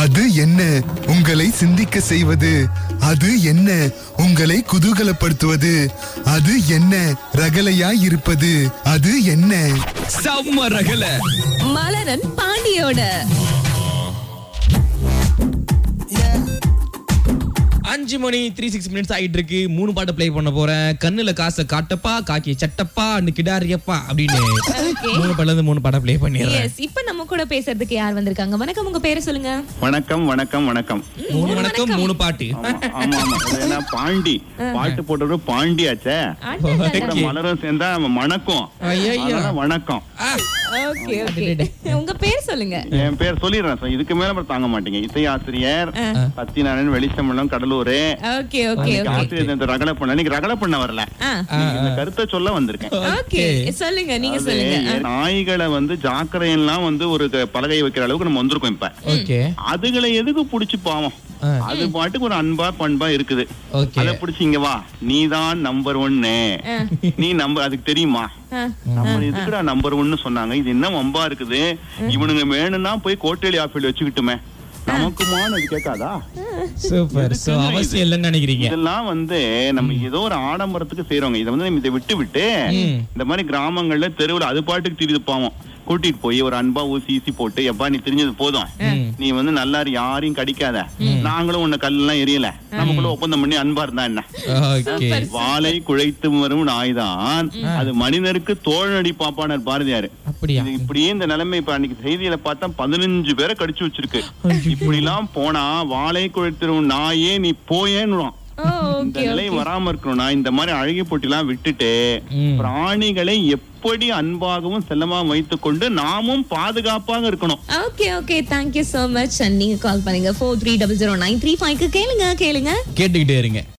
அது என்ன உங்களை சிந்திக்க செய்வது அது என்ன உங்களை குதூகலப்படுத்துவது அது என்ன ரகலையாய் இருப்பது அது என்ன செம்ம ரகல மலரன் பாண்டியோட அஞ்சு மணி த்ரீ சிக்ஸ் மினிட்ஸ் ஆயிட்டு இருக்கு மூணு பாட்டு ப்ளே பண்ண போறேன் கண்ணுல காசை காட்டப்பா காக்கி சட்டப்பா கிடாரியப்பா அப்படின்னு மூணு பாட்டுல இருந்து மூணு பாட்டை ப்ளே பண்ணிடுறேன் எஸ் இப்ப நம்ம கூட பேசுறதுக்கு யார் வந்திருக்காங்க வணக்கம் உங்க பேரை சொல்லுங்க வணக்கம் வணக்கம் வணக்கம் மூணு வணக்கம் மூணு பாட்டு ஆமா ஆமா ஆமா இது என்ன பாண்டி பாட்டு போட்டது பாண்டியாச்சே கூட மலரும் சேர்ந்தா மணக்கும் ஐயையோ. அதனால வணக்கம் ஓகே ஓகே உங்க பேர் சொல்லுங்க என் பேர் சொல்லிடுறேன் சார் இதுக்கு மேல அப்புறம் தாங்க மாட்டீங்க இசை ஆசிரியர் சத்தியநாராயணன் வெளிச்சமல்லம் கடலூர் ஓகே ஓகே ஓகே ஆசிரியர் இந்த ரகலை பண்ண இன்னைக்கு ரகலை பண்ண வரல ஆ இன்னைக்கு இந்த கருத்தை சொல்ல வந்திருக்கேன் ஓகே சொல்லுங்க நீங்க அது சொல்லுங்க நாய்களை வந்து ஜாக்கிரையெல்லாம் வந்து ஒரு க- பலகை வைக்கிற அளவுக்கு நம்ம வந்திருக்கோம் இப்ப ஓகே அதுகளை எதுக்கு புடிச்சு பாவம் ஆ. அது பாட்டுக்கு ஒரு அன்பா பண்பா இருக்குது ஓகே அத புடிச்சு இங்க வா நீதான் நம்பர் ஒன்னு நீ நம்பர் அதுக்கு தெரியுமா ஆ. நம்ம எதுக்குடா நம்பர் ஒன்னு சொன்னாங்க இது என்ன வம்பா இருக்குது இவனுங்க வேணும்னா போய் கோட்டேலி ஆப்பிள் வச்சுக்கிட்டுமே நமக்குமான அது கேட்காதா சூப்பர் சோ எதுக்குங்க அவசியம் இல்லைன்னு நினைக்கிறீங்க இதெல்லாம் வந்து நம்ம ஏதோ ஒரு ஆடம்பரத்துக்கு செய்யறோங்க இதை வந்து நம்ம இதை விட்டு விட்டு ம். இந்த மாதிரி கிராமங்கள்ல தெருவுல அது பாட்டுக்கு திரிது பாவம் கூட்டிட்டு போய் ஒரு அன்பா ஊசி ஈசி போட்டு எப்பா நீ தெரிஞ்சது போதும் நீ வந்து நல்லா இரு, யாரையும் கடிக்காத நாங்களும் உன்னை கல்லெல்லாம் எரியல நமக்குள்ள ஒப்பந்தம் பண்ணி அன்பா இருந்தா என்ன ஓகே வாளை குழைத்து வரும் நாய்தான் அது மனிதருக்கு தோழனடி பாப்பானார் பாரதியாரு அப்படியா இது இப்படியே இந்த நிலைமை இப்ப அன்னைக்கு செய்தியில பார்த்தா பதினஞ்சு பேரை கடிச்சு வச்சிருக்கு இப்படி எல்லாம் போனா வாளை குழைத்திரும் நாயே நீ போயேன்னு ஓ இந்த ஓகே நிலை வராம இருக்கணும்னா இந்த மாதிரி அழகி போட்டிலாம் விட்டுட்டு ம். பிராணிகளை எப்படி அன்பாகவும் செல்லமாக வைத்துக் கொண்டு நாமும் பாதுகாப்பாக இருக்கணும் okay okay thank you so much and நீங்க கால் பண்ணுங்க four three double zero nine three ஃபைவ்க்கு கேளுங்க கேளுங்க கேட்டுக்கிட்டே இருங்க